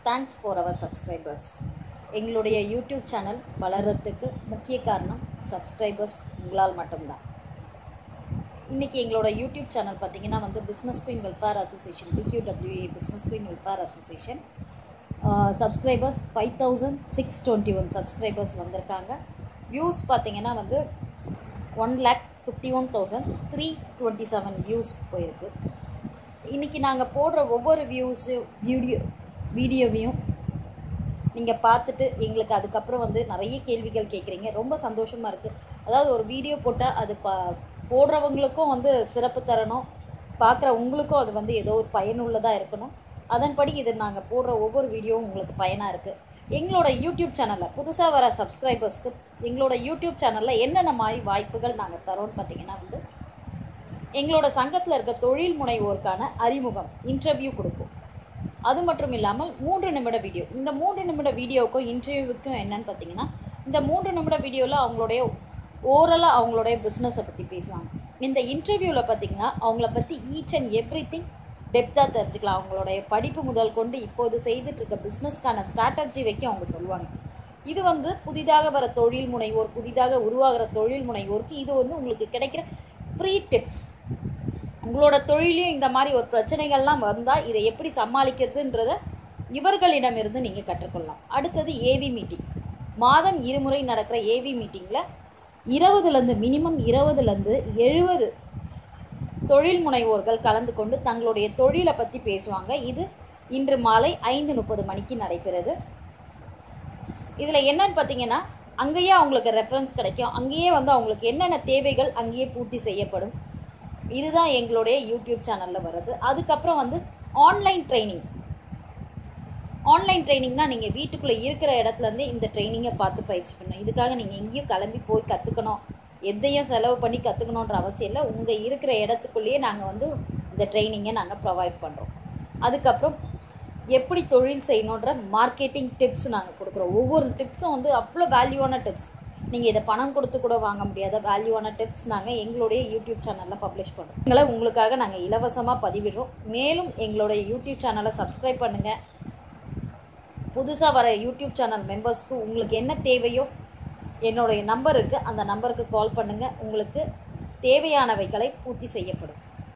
thanks for our subscribers எங்களுடைய YouTube channel வளர்கிறதுக்கு முக்கிய காரணம் சப்ஸ்கிரைபர்ஸ் உங்களால் மட்டும்தான் இன்றைக்கி எங்களோட யூடியூப் சேனல் பார்த்தீங்கன்னா வந்து business queen welfare association BQWA business queen welfare association subscribers five thousand six twenty one subscribers வந்திருக்காங்க வியூஸ் பார்த்தீங்கன்னா வந்து one lakh fifty one thousand three twenty seven views போயிருக்கு இன்றைக்கி நாங்கள் போடுற ஒவ்வொரு வியூஸு வீடியோ வீடியோவையும் நீங்கள் பார்த்துட்டு எங்களுக்கு அதுக்கப்புறம் வந்து நிறைய கேள்விகள் கேட்குறீங்க ரொம்ப சந்தோஷமாக இருக்குது அதாவது ஒரு வீடியோ போட்டால் அது பா போடுறவங்களுக்கும் வந்து சிறப்பு தரணும் பார்க்குற உங்களுக்கும் அது வந்து ஏதோ ஒரு பயனுள்ளதாக இருக்கணும் அதன்படி இது நாங்கள் போடுற ஒவ்வொரு வீடியோவும் உங்களுக்கு பயனாக இருக்குது எங்களோட யூடியூப் சேனலில் புதுசாக வர சப்ஸ்கிரைபர்ஸ்க்கு எங்களோட யூடியூப் சேனலில் என்னென்ன மாதிரி வாய்ப்புகள் நாங்கள் தரோன்னு பார்த்தீங்கன்னா வந்து எங்களோட சங்கத்தில் இருக்க தொழில் முனைவோருக்கான அறிமுகம் இன்டர்வியூ கொடுப்போம் அது மட்டும் இல்லாமல் மூன்று நிமிட வீடியோ இந்த மூன்று நிமிட வீடியோவுக்கும் இன்டர்வியூவுக்கும் என்னன்னு பார்த்தீங்கன்னா இந்த மூன்று நிமிட வீடியோவில் அவங்களுடைய ஓரலாக அவங்களுடைய பிஸ்னஸை பற்றி பேசுவாங்க இந்த இன்டர்வியூவில் பார்த்தீங்கன்னா அவங்கள பற்றி ஈச் அண்ட் எவ்ரி திங் டெப்த்தாக தெரிஞ்சுக்கலாம் அவங்களுடைய படிப்பு முதல் கொண்டு இப்போது செய்துட்டு இருக்க பிஸ்னஸ்க்கான ஸ்ட்ராட்டஜி வைக்க அவங்க சொல்லுவாங்க இது வந்து புதிதாக வர தொழில் முனைவோர் புதிதாக உருவாகிற தொழில் முனைவோருக்கு இது வந்து உங்களுக்கு கிடைக்கிற ஃப்ரீ டிப்ஸ் உங்களோட தொழிலையும் இந்த மாதிரி ஒரு பிரச்சனைகள்லாம் வந்தால் இதை எப்படி சமாளிக்கிறதுன்றத இவர்களிடமிருந்து நீங்கள் கற்றுக்கொள்ளலாம் அடுத்தது ஏவி மீட்டிங் மாதம் இருமுறை நடக்கிற ஏவி மீட்டிங்கில் இருபதுலேருந்து மினிமம் இருபதுலேருந்து எழுபது தொழில் முனைவோர்கள் கலந்து கொண்டு தங்களுடைய தொழிலை பற்றி பேசுவாங்க இது இன்று மாலை ஐந்து முப்பது மணிக்கு நடைபெறுது இதில் என்னன்னு பார்த்தீங்கன்னா அங்கேயே அவங்களுக்கு ரெஃபரன்ஸ் கிடைக்கும் அங்கேயே வந்து அவங்களுக்கு என்னென்ன தேவைகள் அங்கேயே பூர்த்தி செய்யப்படும் இதுதான் எங்களுடைய யூடியூப் சேனலில் வர்றது அதுக்கப்புறம் வந்து ஆன்லைன் ட்ரைனிங் ஆன்லைன் ட்ரைனிங்னா நீங்கள் வீட்டுக்குள்ளே இருக்கிற இடத்துலேருந்தே இந்த ட்ரைனிங்கை பார்த்து பயிற்சி பண்ணணும் இதுக்காக நீங்கள் எங்கேயும் கிளம்பி போய் கற்றுக்கணும் எதையும் செலவு பண்ணி கற்றுக்கணுன்ற அவசியம் இல்லை உங்கள் இருக்கிற இடத்துக்குள்ளேயே நாங்கள் வந்து இந்த ட்ரைனிங்கை நாங்கள் ப்ரொவைட் பண்ணுறோம் அதுக்கப்புறம் எப்படி தொழில் செய்யணுன்ற மார்க்கெட்டிங் டிப்ஸ் நாங்கள் கொடுக்குறோம் ஒவ்வொரு டிப்ஸும் வந்து அவ்வளோ வேல்யூவான டிப்ஸ் நீங்கள் இதை பணம் கொடுத்து கூட வாங்க முடியாத வேல்யூவான டிப்ஸ் நாங்கள் எங்களுடைய யூடியூப் சேனலில் பப்ளிஷ் பண்ணுறோம் எங்களை உங்களுக்காக நாங்கள் இலவசமாக பதிவிடுறோம் மேலும் எங்களுடைய யூடியூப் சேனலை சப்ஸ்கிரைப் பண்ணுங்கள் புதுசாக வர யூடியூப் சேனல் மெம்பர்ஸ்க்கு உங்களுக்கு என்ன தேவையோ என்னுடைய நம்பர் இருக்குது அந்த நம்பருக்கு கால் பண்ணுங்கள் உங்களுக்கு தேவையானவைகளை பூர்த்தி செய்யப்படும்